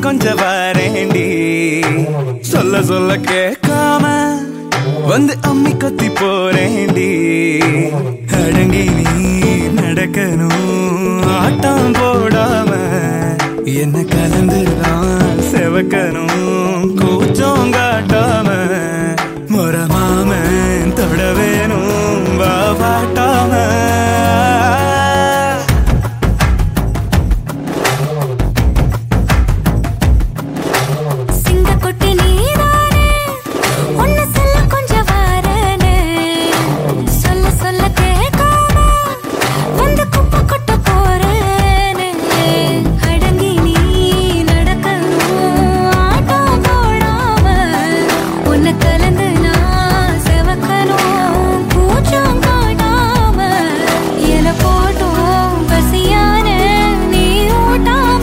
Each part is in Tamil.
கொஞ்சம் வரேண்டி சொல்ல சொல்ல கேட்காம வந்து அம்மி கொத்தி போறேண்டி அடங்கி நீ நடக்கணும் ஆட்டம் போடாம என்ன கலந்துதான் செவக்கணும் கூச்சம் காட்டாம முறமாம தொட வேணும் வா பாட்டாம சிங்கக்குட்டி நீதானே உன்னை சொல்ல கொஞ்சம் வாரேனே சொல்ல சொல்ல கேட்காம வந்து குப்பை கொட்ட போறேனே அடங்கி நீ நடக்கணும் ஆட்டம் போடாம உன்னை கலந்து நான் செவக்கணும் கூச்சம் காட்டாம என போட்டும் பசியான நீ ஊட்டாம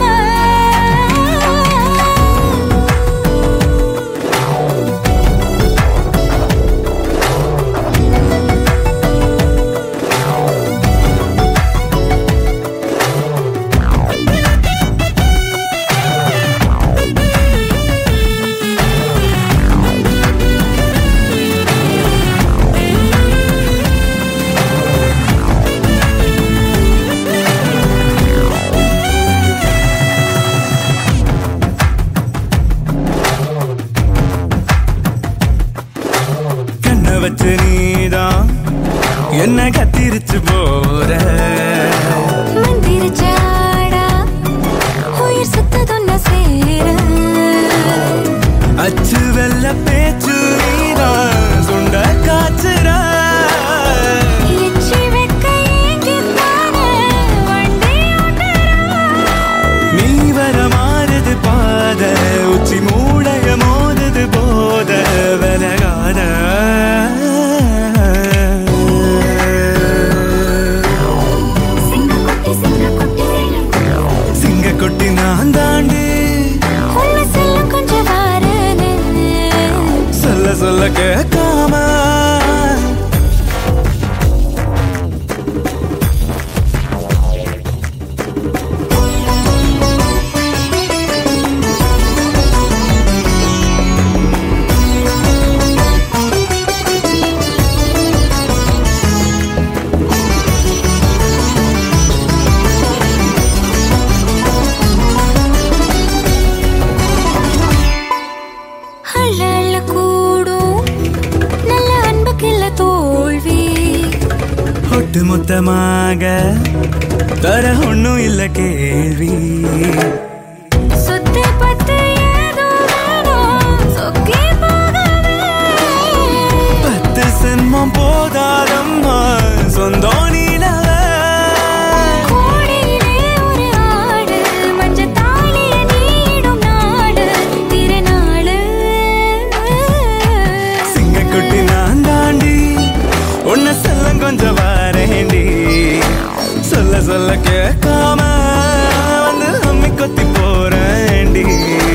கண்ணை வச்சு நீதான் என்ன கத்திரிச்சு போற மந்திரிச்சாடா உயிர் சுத்ததொன்ன சேர அச்சு வெள்ள பேச்சு நீதான் சுண்ட காச்சுற எச்சி வெக்க ஏங்கித்தானே வண்டி ஓட்டுறா நீ வர மாறுது பாத உச்சி மூடைய மோதுது போத விலகாத சிங்கக்குட்டி சிங்கக்குட்டி சிங்க கொட்டி நான் தாண்டி உன்னை சொல்ல கொஞ்சம் வாரேனே சொல்ல சொல்ல கேட்காம அள்ள அள்ள கூடும் நல்ல அன்புக்கில்ல தோல்வி ஒட்டு மொத்தமாக தர ஒண்ணும் இல்ல கேள்வி சுத்தி பத்து ஏதோ வேணும் சொக்கி போகவே பத்து சென்மம் போதாதம்மா சொந்தம் நீலவ கோடியிலே ஒரு ஆடு மஞ்சள் தாலிய நீடும் நாடு திருநாடு சிங்கக்குட்டி நான் தாண்டி உன்னை செல்லம் கொஞ்சம் வரேண்டி சொல்ல சொல்ல கேட்காம வந்து அம்மி கொத்தி போறேன்டி